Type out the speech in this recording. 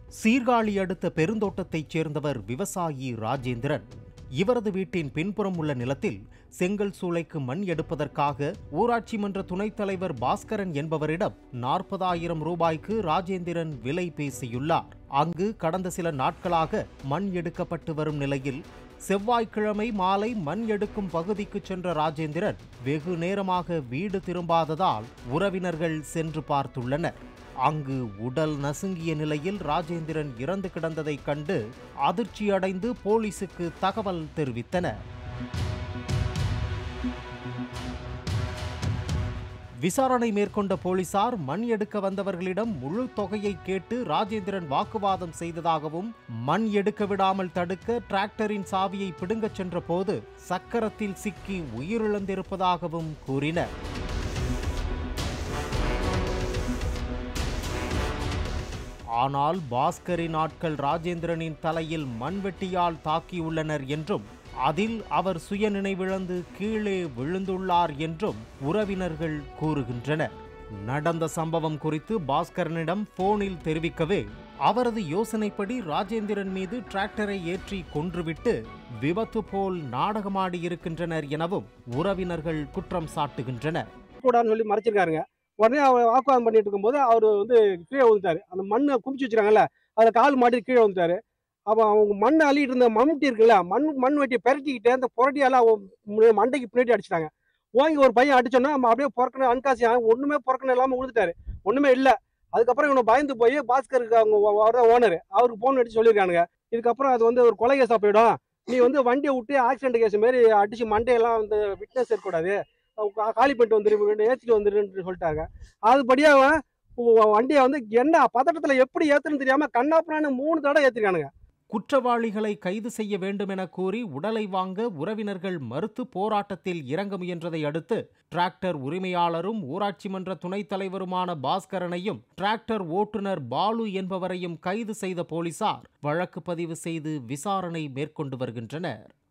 சீர்காழி அடுத்த பெருந்தோட்டத்தைச் சேர்ந்தவர் விவசாயி ராஜேந்திரன் இவரது வீட்டின் பின்புறம் உள்ள நிலத்தில் செங்கல் சூளைக்கு மண் எடுப்பதற்காக ஊராட்சி மன்ற துணைத் தலைவர் பாஸ்கரன் என்பவரிடம் நாற்பதாயிரம் ரூபாய்க்கு ராஜேந்திரன் விலை பேசியுள்ளார் அங்கு கடந்த சில நாட்களாக மண் எடுக்கப்பட்டு வரும் நிலையில் செவ்வாய்க்கிழமை மாலை மண் எடுக்கும் பகுதிக்கு சென்ற ராஜேந்திரன் வெகு நேரமாக வீடு திரும்பாததால் உறவினர்கள் சென்று பார்த்துள்ளனர் அங்கு உடல் நசுங்கிய நிலையில் ராஜேந்திரன் இறந்து கிடந்ததைக் கண்டு அதிர்ச்சியடைந்து போலீசுக்கு தகவல் தெரிவித்தனர் விசாரணை மேற்கொண்ட போலீசார் மண் எடுக்க வந்தவர்களிடம் முழு தொகையை கேட்டு ராஜேந்திரன் வாக்குவாதம் செய்ததாகவும் மண் எடுக்க விடாமல் தடுக்க டிராக்டரின் சாவியை பிடுங்கச் சென்ற போது சக்கரத்தில் சிக்கி உயிரிழந்திருப்பதாகவும் கூறினர் ஆனால் பாஸ்கரின் ஆட்கள் ராஜேந்திரனின் தலையில் மண்வெட்டியால் தாக்கியுள்ளனர் என்றும் அதில் அவர் சுயநினைவிழந்து கீழே விழுந்துள்ளார் என்றும் உறவினர்கள் கூறுகின்றனர் நடந்த சம்பவம் குறித்து பாஸ்கரனிடம் போனில் தெரிவிக்கவே அவரது யோசனைப்படி ராஜேந்திரன் மீது டிராக்டரை ஏற்றி கொன்றுவிட்டு விபத்து போல் நாடகமாடி இருக்கின்றனர் எனவும் உறவினர்கள் குற்றம் சாட்டுகின்றனர் கூடாதுன்னு சொல்லி மறைச்சிருக்காருங்க உடனே அவர் வாக்குவாதம் பண்ணிட்டு இருக்கும்போது அவர் வந்து கீழே விழுந்தாரு அந்த மண்ணை குமிச்சு வச்சிருக்காங்கல்ல அதில் கால் மாட்டி கீழே விழுந்தாரு அப்போ அவங்க மண் அள்ளிட்டு இருந்த மம்முட்டி இருக்குல்ல மண் மண் வெட்டியை பெரட்டிக்கிட்டு அந்த புரட்டியால அவன் மு- மண்டைக்கு பின்னாடி அடிச்சிட்டாங்க ஓங்கி ஒரு பையன் அடிச்சோன்னா அவன் அப்படியே பிறக்கணும் அன்காசி ஒண்ணுமே பிறக்கணும் இல்லாமல் விழுந்துட்டாரு ஒண்ணுமே இல்லை அதுக்கப்புறம் இவனை பயந்து போய் பாஸ்கருக்கு அவங்க வர ஓனர் அவருக்கு போன் அடிச்சு சொல்லியிருக்கானுங்க இதுக்கப்புறம் அது வந்து ஒரு கொலை கேஸாக போயிடும் நீ வந்து வண்டியை விட்டு ஆக்சிடென்ட் கேஸ் மாரி அடிச்சு மண்டையெல்லாம் வந்து விட்னஸ் இருக்கக்கூடாது கா- காலி பண்ணிட்டு வந்துரு ஏற்றிட்டு வந்துருன்னு சொல்லிட்டாங்க அதுபடியா அவன் உ- வண்டியை வந்து என்ன பதட்டத்தில் எப்படி ஏத்துன்னு தெரியாம கண்ணாப்புறான்னு மூணு தடவை ஏற்றிருக்கானுங்க குற்றவாளிகளை கைது செய்ய வேண்டும் என கூறி உடலை வாங்க உறவினர்கள் மறுத்து போராட்டத்தில் இறங்க முயன்றதை அடுத்து டிராக்டர் உரிமையாளரும் ஊராட்சி மன்ற துணைத் தலைவருமான பாஸ்கரனையும் டிராக்டர் ஓட்டுநர் பாலு என்பவரையும் கைது செய்த போலீசார் வழக்கு பதிவு செய்து விசாரணை மேற்கொண்டு வருகின்றனர்